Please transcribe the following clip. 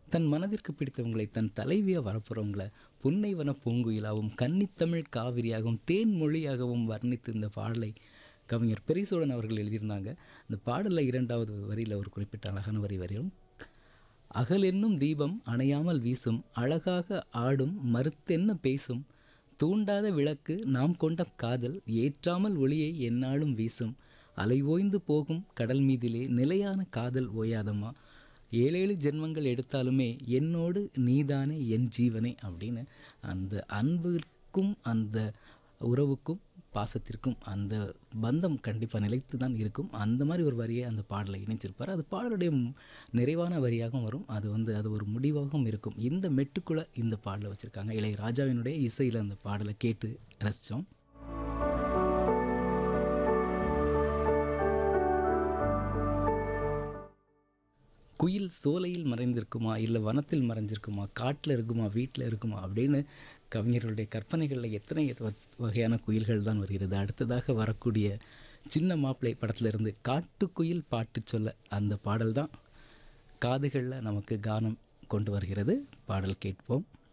தன் மனதிற்கு பிடித்தவங்களை தன் தலைவியாக வரப்போகிறவங்கள புன்னைவன பூங்குயிலாகவும் கன்னித்தமிழ் காவிரியாகவும் தேன்மொழியாகவும் வர்ணித்து இந்த பாடலை கவிஞர் பெரிசோழன் அவர்கள் எழுதியிருந்தாங்க இந்த பாடலில் இரண்டாவது வரியில் ஒரு குறிப்பிட்ட அழகான வரி வரையும் அகல் என்னும் தீபம் அணையாமல் வீசும் அழகாக ஆடும் மறுத்தென்ன பேசும் தூண்டாத விளக்கு நாம் கொண்ட காதல் ஏற்றாமல் ஒளியை எந்நாளும் வீசும் அலை ஓய்ந்து போகும் கடல் மீதிலே நிலையான காதல் ஓயாதம்மா ஏழேழு ஜென்மங்கள் எடுத்தாலுமே என்னோடு நீதானே என் ஜீவனே அப்படின்னு அந்த அன்புக்கும் அந்த உறவுக்கும் பாசத்திற்கும் அந்த பந்தம் கண்டிப்பாக நிலைத்து தான் இருக்கும் அந்த மாதிரி ஒரு வரியை அந்த பாடலை இணைச்சிருப்பார் அது பாடலுடைய ம்- நிறைவான வரியாகவும் வரும் அது வந்து அது ஒரு முடிவாகவும் இருக்கும் இந்த மெட்டுக்குள்ளே இந்த பாடலை வச்சுருக்காங்க இளைய ராஜாவினுடைய இசையில் அந்த பாடலை கேட்டு ரசித்தோம் குயில் சோலையில் மறைந்திருக்குமா இல்லை வனத்தில் மறைஞ்சிருக்குமா காட்டில் இருக்குமா வீட்டில் இருக்குமா அப்படின்னு கவிஞர்களுடைய கற்பனைகளில் எத்தனை வ- வகையான குயில்கள் தான் வருகிறது அடுத்ததாக வரக்கூடிய சின்ன மாப்பிள்ளை படத்திலிருந்து காட்டுக்குயில் பாட்டு சொல்ல அந்த பாடல் தான் காதுகளில் நமக்கு கானம் கொண்டு வருகிறது பாடல் கேட்போம்